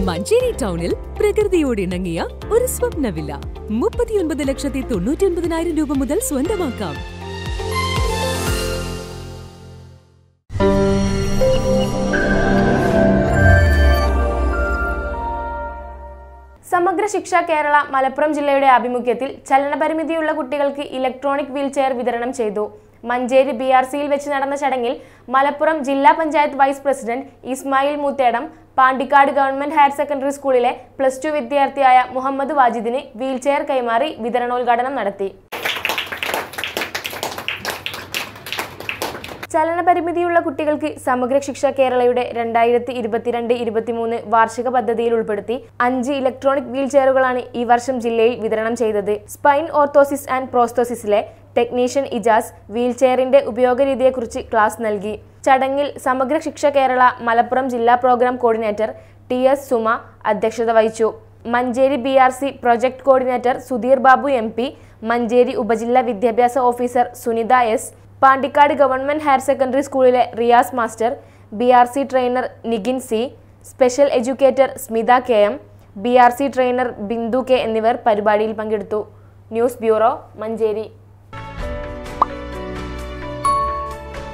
മഞ്ചേരി ടൗണിൽ പ്രകൃതിയോട് ഇണങ്ങിയ ഒരു സ്വപ്ന വില്ല മുപ്പത്തിയൊൻപത് ലക്ഷത്തി തൊണ്ണൂറ്റി ഒൻപതിനായിരം രൂപ മുതൽ സ്വന്തമാക്കാം സമഗ്ര ശിക്ഷ കേരള മലപ്പുറം ജില്ലയുടെ ആഭിമുഖ്യത്തിൽ ചലനപരിമിതിയുള്ള കുട്ടികൾക്ക് ഇലക്ട്രോണിക് വീൽചെയർ വിതരണം ചെയ്തു മഞ്ചേരി ബി ആർ സിയിൽ വെച്ച് നടന്ന ചടങ്ങിൽ മലപ്പുറം ജില്ലാ panchayat vice president Ismail Moothedam Pandikkad government higher secondary സ്കൂളിലെ പ്ലസ് ടു വിദ്യാർത്ഥിയായ മുഹമ്മദ് വാജിദിന് വീൽചെയർ കൈമാറി വിതരണോദ്ഘാടനം നടത്തി ചലനപരിമിതിയുള്ള കുട്ടികൾക്ക് സമഗ്ര ശിക്ഷ കേരളയുടെ രണ്ടായിരത്തി ഇരുപത്തിരണ്ട് ഇരുപത്തിമൂന്ന് വാർഷിക പദ്ധതിയിൽ ഉൾപ്പെടുത്തി അഞ്ച് ഇലക്ട്രോണിക് വീൽ ചെയറുകളാണ് ഈ വർഷം ജില്ലയിൽ വിതരണം ചെയ്തത് സ്പൈൻ ഓർത്തോസിസ് ആൻഡ് പ്രോസ്തോസിസിലെ ടെക്നീഷ്യൻ ഇജാസ് വീൽ ചെയറിന്റെ ഉപയോഗരീതിയെക്കുറിച്ച് ക്ലാസ് നൽകി ചടങ്ങിൽ സമഗ്ര ശിക്ഷ കേരള മലപ്പുറം ജില്ലാ programme coordinator T S Suma അധ്യക്ഷത വഹിച്ചു Manjeri B R C project coordinator Sudheer Babu M P Manjeri ഉപജില്ലാ വിദ്യാഭ്യാസ officer Sunitha S Pandikkad government higher secondary സ്കൂളിലെ Riyas master B R C trainer Nigin C special educator Smitha K M B R C trainer Bindu K എന്നിവർ പരിപാടിയിൽ പങ്കെടുത്തു news bureau Manjeri